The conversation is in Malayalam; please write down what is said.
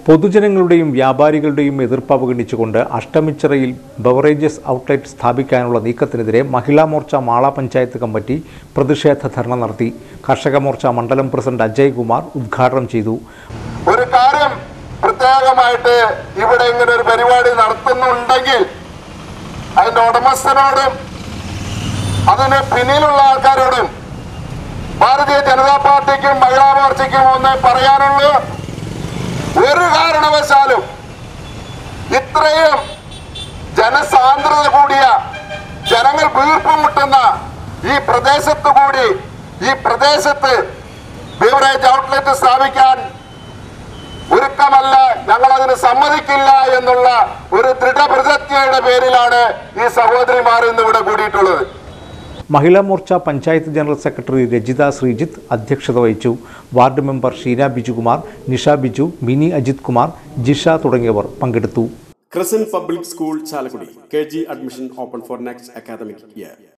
പൊതുജനങ്ങളുടെയും വ്യാപാരികളുടെയും എതിർപ്പ് അവഗണിച്ചുകൊണ്ട് അഷ്ടമിച്ചിറയിൽ ബവറേജസ് ഔട്ട്ലെറ്റ് സ്ഥാപിക്കാനുള്ള നീക്കത്തിനെതിരെ മഹിളാ മോർച്ച മാള പഞ്ചായത്ത് കമ്മിറ്റി പ്രതിഷേധ ധർണ നടത്തി കർഷക മോർച്ച മണ്ഡലം പ്രസിഡന്റ് അജയ് കുമാർ ഉദ്ഘാടനം ചെയ്തു ഒരു കാര്യം പ്രത്യേകമായിട്ട് ഇവിടെ ഇങ്ങനെ ഒരു പരിപാടി നടത്തുന്നുണ്ടെങ്കിൽ അതിന്റെ ഉടമസ്ഥനോടും അതിന് പിന്നിലുള്ള ആൾക്കാരോടും ഭാരതീയ ജനതാ പാർട്ടിക്കും മഹിളാ മോർച്ചയ്ക്കും ഒന്ന് പറയാനുള്ളൂ ഒരു കാരണവശാലും ഇത്രയും ജനസാന്ദ്രത കൂടിയ ജനങ്ങൾ വീർപ്പുമുട്ടുന്ന ഈ പ്രദേശത്ത് കൂടി ഈ പ്രദേശത്ത് ബീവറേജ് ഔട്ട്ലെറ്റ് സ്ഥാപിക്കാൻ ഒരുക്കമല്ല ഞങ്ങൾ അതിന് സമ്മതിക്കില്ല എന്നുള്ള ഒരു ദൃഢപ്രതിജ്ഞയുടെ പേരിലാണ് ഈ സഹോദരിമാർ ഇന്ന് ഇവിടെ കൂടിയിട്ടുള്ളത് മഹിളാ മോർച്ച പഞ്ചായത്ത് ജനറൽ സെക്രട്ടറി രജിത ശ്രീജിത്ത് അധ്യക്ഷത വഹിച്ചു വാർഡ് മെമ്പർ ഷീന ബിജുകുമാർ നിഷ ബിജു മിനി അജിത് കുമാർ ജിഷ തുടങ്ങിയവർ പങ്കെടുത്തു Crescent Public School, Chalakudi. KG admission open for next academic year.